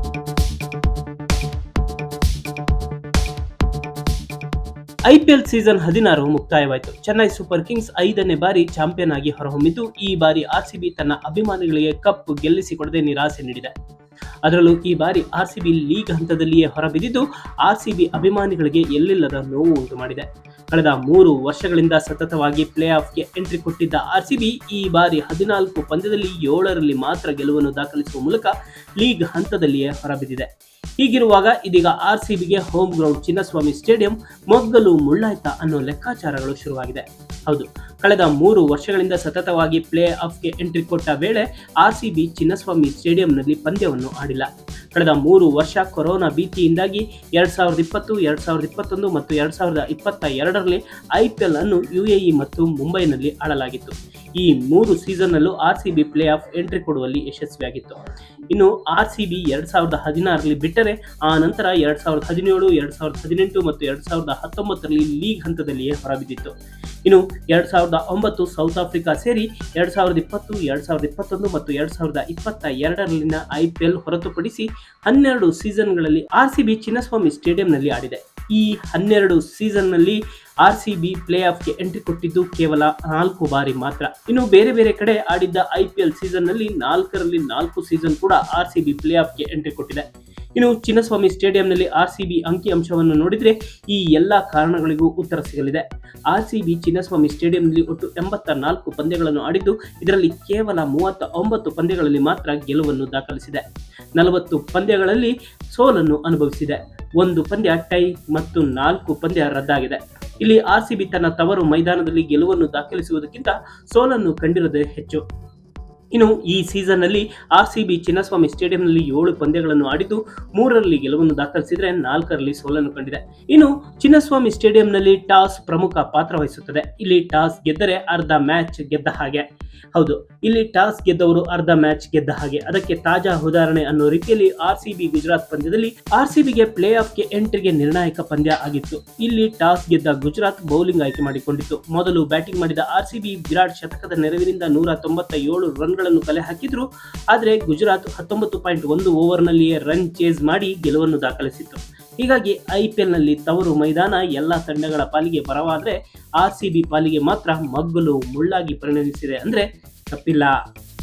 IPL season ಹದಿನಾರು ಮುಕ್ತಾಯವಾಯಿತು Chennai super Kings ಐದನೇ ಬಾರಿ ಚಾಂಪಿಯನ್ ಆಗಿ ಹೊರಹೊಮ್ಮಿದ್ದು ಈ ಬಾರಿ ಆರ್ಸಿಬಿ ತನ್ನ ಅಭಿಮಾನಿಗಳಿಗೆ ಕಪ್ ಗೆಲ್ಲಿಸಿಕೊಡದೆ ನಿರಾಸೆ ನೀಡಿದೆ ಅದರಲ್ಲೂ ಈ ಬಾರಿ ಆರ್ಸಿಬಿ ಲೀಗ್ ಹಂತದಲ್ಲಿಯೇ ಹೊರಬಿದ್ದಿದ್ದು ಆರ್ಸಿಬಿ ಅಭಿಮಾನಿಗಳಿಗೆ ಎಲ್ಲಿಲ್ಲದ ನೋವು ಉಂಟು ಮಾಡಿದೆ ಕಳೆದ ಮೂರು ವರ್ಷಗಳಿಂದ ಸತತವಾಗಿ ಪ್ಲೇ ಆಫ್ಗೆ ಎಂಟ್ರಿ ಕೊಟ್ಟಿದ್ದ ಆರ್ಸಿಬಿ ಈ ಬಾರಿ ಹದಿನಾಲ್ಕು ಪಂದ್ಯದಲ್ಲಿ ಏಳರಲ್ಲಿ ಮಾತ್ರ ಗೆಲುವನ್ನು ದಾಖಲಿಸುವ ಮೂಲಕ ಲೀಗ್ ಹಂತದಲ್ಲಿಯೇ ಹೊರಬಿದ್ದಿದೆ ಹೀಗಿರುವಾಗ ಇದೀಗ ಆರ್ಸಿಬಿಗೆ ಹೋಮ್ ಗ್ರೌಂಡ್ ಚಿನ್ನಸ್ವಾಮಿ ಸ್ಟೇಡಿಯಂ ಮೊಗ್ಗಲು ಮುಳ್ಳಾಯ್ತಾ ಅನ್ನೋ ಲೆಕ್ಕಾಚಾರಗಳು ಶುರುವಾಗಿದೆ ಹೌದು ಕಳೆದ ಮೂರು ವರ್ಷಗಳಿಂದ ಸತತವಾಗಿ ಪ್ಲೇ ಆಫ್ಗೆ ಎಂಟ್ರಿ ಕೊಟ್ಟ ವೇಳೆ ಆರ್ಸಿಬಿ ಚಿನ್ನಸ್ವಾಮಿ ಸ್ಟೇಡಿಯಂನಲ್ಲಿ ಪಂದ್ಯವನ್ನು ಆಡಿಲ್ಲ ಕಳೆದ ಮೂರು ವರ್ಷ ಕೊರೋನಾ ಭೀತಿಯಿಂದಾಗಿ ಎರಡ್ ಸಾವಿರದ ಇಪ್ಪತ್ತು ಎರಡ್ ಸಾವಿರದ ಇಪ್ಪತ್ತೊಂದು ಮತ್ತು ಎರಡ್ ಸಾವಿರದ ಇಪ್ಪತ್ತ ಎರಡರಲ್ಲಿ ಐಪಿಎಲ್ ಅನ್ನು ಯುಎಇ ಮತ್ತು ಮುಂಬೈನಲ್ಲಿ ಆಡಲಾಗಿತ್ತು ಈ ಮೂರು ಸೀಸನ್ನಲ್ಲೂ ಆರ್ಸಿಬಿ ಪ್ಲೇ ಆಫ್ ಎಂಟ್ರಿ ಕೊಡುವಲ್ಲಿ ಯಶಸ್ವಿಯಾಗಿತ್ತು ಇನ್ನು ಆರ್ಸಿಬಿ ಎರಡ್ ಸಾವಿರದ ಹದಿನಾರರಲ್ಲಿ ಬಿಟ್ಟರೆ ಆ ನಂತರ ಎರಡ್ ಸಾವಿರದ ಹದಿನೇಳು ಎರಡ್ ಸಾವಿರದ ಹದಿನೆಂಟು ಮತ್ತು ಎರಡ್ ಸಾವಿರದ ಹತ್ತೊಂಬತ್ತರಲ್ಲಿ ಲೀಗ್ ಹಂತದಲ್ಲಿಯೇ ಹೊರಬಿದ್ದಿತ್ತು ಇನ್ನು ಎರಡ್ ಸಾವಿರದ ಒಂಬತ್ತು ಸೌತ್ ಆಫ್ರಿಕಾ ಸೇರಿ ಎರಡ್ ಸಾವಿರದ ಇಪ್ಪತ್ತು ಎರಡ್ ಸಾವಿರದ ಇಪ್ಪತ್ತೊಂದು ಮತ್ತು ಎರಡ್ ಸಾವಿರದ ಇಪ್ಪತ್ತ ಎರಡರಲ್ಲಿನ ಐಪಿಎಲ್ ಹೊರತುಪಡಿಸಿ ಹನ್ನೆರಡು ಸೀಸನ್ಗಳಲ್ಲಿ ಆರ್ಸಿಬಿ ಚಿನ್ನಸ್ವಾಮಿ ಸ್ಟೇಡಿಯಂನಲ್ಲಿ ಆಡಿದೆ ಈ ಹನ್ನೆರಡು ಸೀಸನ್ನಲ್ಲಿ ಆರ್ಸಿಬಿ ಪ್ಲೇ ಆಫ್ಗೆ ಎಂಟ್ರಿ ಕೊಟ್ಟಿದ್ದು ಕೇವಲ ನಾಲ್ಕು ಬಾರಿ ಮಾತ್ರ ಇನ್ನು ಬೇರೆ ಬೇರೆ ಕಡೆ ಆಡಿದ್ದ ಐಪಿಎಲ್ ಸೀಸನ್ನಲ್ಲಿ ನಾಲ್ಕರಲ್ಲಿ ನಾಲ್ಕು ಸೀಸನ್ ಕೂಡ ಆರ್ಸಿಬಿ ಪ್ಲೇ ಆಫ್ಗೆ ಎಂಟ್ರಿ ಕೊಟ್ಟಿದೆ ಇನ್ನು ಚಿನ್ನಸ್ವಾಮಿ ಸ್ಟೇಡಿಯಂನಲ್ಲಿ ಆರ್ಸಿಬಿ ಅಂಕಿ ಅಂಶವನ್ನು ನೋಡಿದರೆ ಈ ಎಲ್ಲ ಕಾರಣಗಳಿಗೂ ಉತ್ತರ ಸಿಗಲಿದೆ ಆರ್ಸಿಬಿ ಚಿನ್ನಸ್ವಾಮಿ ಸ್ಟೇಡಿಯಂನಲ್ಲಿ ಒಟ್ಟು ಎಂಬತ್ತ ನಾಲ್ಕು ಪಂದ್ಯಗಳನ್ನು ಆಡಿದ್ದು ಇದರಲ್ಲಿ ಕೇವಲ ಮೂವತ್ತ ಒಂಬತ್ತು ಪಂದ್ಯಗಳಲ್ಲಿ ಮಾತ್ರ ಗೆಲುವನ್ನು ದಾಖಲಿಸಿದೆ ನಲವತ್ತು ಪಂದ್ಯಗಳಲ್ಲಿ ಸೋಲನ್ನು ಅನುಭವಿಸಿದೆ ಒಂದು ಪಂದ್ಯ ಟೈ ಮತ್ತು ನಾಲ್ಕು ಪಂದ್ಯ ರದ್ದಾಗಿದೆ ಇಲ್ಲಿ ಆರ್ಸಿಬಿ ತನ್ನ ತವರು ಮೈದಾನದಲ್ಲಿ ಗೆಲುವನ್ನು ದಾಖಲಿಸುವುದಕ್ಕಿಂತ ಸೋಲನ್ನು ಕಂಡಿರುವುದೇ ಹೆಚ್ಚು ಇನ್ನು ಈ ಸೀಸನ್ನಲ್ಲಿ ಆರ್ಸಿಬಿ ಚಿನ್ನಸ್ವಾಮಿ ಸ್ಟೇಡಿಯಂನಲ್ಲಿ ಏಳು ಪಂದ್ಯಗಳನ್ನು ಆಡಿದ್ದು ಮೂರರಲ್ಲಿ ಗೆಲುವನ್ನು ದಾಖಲಿಸಿದರೆ ನಾಲ್ಕರಲ್ಲಿ ಸೋಲನ್ನು ಕಂಡಿದೆ ಇನ್ನು ಚಿನ್ನಸ್ವಾಮಿ ಸ್ಟೇಡಿಯಂನಲ್ಲಿ ಟಾಸ್ ಪ್ರಮುಖ ಪಾತ್ರ ವಹಿಸುತ್ತದೆ ಇಲ್ಲಿ ಟಾಸ್ ಗೆದ್ದರೆ ಅರ್ಧ ಮ್ಯಾಚ್ ಗೆದ್ದ ಹಾಗೆ ಹೌದು ಇಲ್ಲಿ ಟಾಸ್ ಗೆದ್ದವರು ಅರ್ಧ ಮ್ಯಾಚ್ ಗೆದ್ದ ಹಾಗೆ ಅದಕ್ಕೆ ತಾಜಾ ಉದಾಹರಣೆ ಅನ್ನೋ ರೀತಿಯಲ್ಲಿ ಆರ್ಸಿಬಿ ಗುಜರಾತ್ ಪಂದ್ಯದಲ್ಲಿ ಆರ್ಸಿಬಿಗೆ ಪ್ಲೇ ಆಫ್ಗೆ ಎಂಟ್ರಿಗೆ ನಿರ್ಣಾಯಕ ಪಂದ್ಯ ಆಗಿತ್ತು ಇಲ್ಲಿ ಟಾಸ್ ಗೆದ್ದ ಗುಜರಾತ್ ಬೌಲಿಂಗ್ ಆಯ್ಕೆ ಮಾಡಿಕೊಂಡಿತ್ತು ಮೊದಲು ಬ್ಯಾಟಿಂಗ್ ಮಾಡಿದ ಆರ್ಸಿಬಿ ವಿರಾಟ್ ಶತಕದ ನೆರವಿನಿಂದ ನೂರ ತೊಂಬತ್ತ ಏಳು ರನ್ಗಳನ್ನು ಕಲೆ ಹಾಕಿದ್ರು ಆದರೆ ಗುಜರಾತ್ ಹತ್ತೊಂಬತ್ತು ಪಾಯಿಂಟ್ ಒಂದು ಓವರ್ನಲ್ಲಿಯೇ ರನ್ ಚೇಸ್ ಮಾಡಿ ಗೆಲುವನ್ನು ದಾಖಲಿಸಿತ್ತು ಹೀಗಾಗಿ ಐಪಿಎಲ್ನಲ್ಲಿ ತವರು ಮೈದಾನ ಎಲ್ಲ ತಂಡಗಳ ಪಾಲಿಗೆ ಬರವಾದರೆ ಆರ್ ಸಿ ಬಿ ಪಾಲಿಗೆ ಮಾತ್ರ ಮಗ್ಗಲು ಮುಳ್ಳಾಗಿ ಪರಿಣಮಿಸಿದೆ ಅಂದರೆ ತಪ್ಪಿಲ್ಲ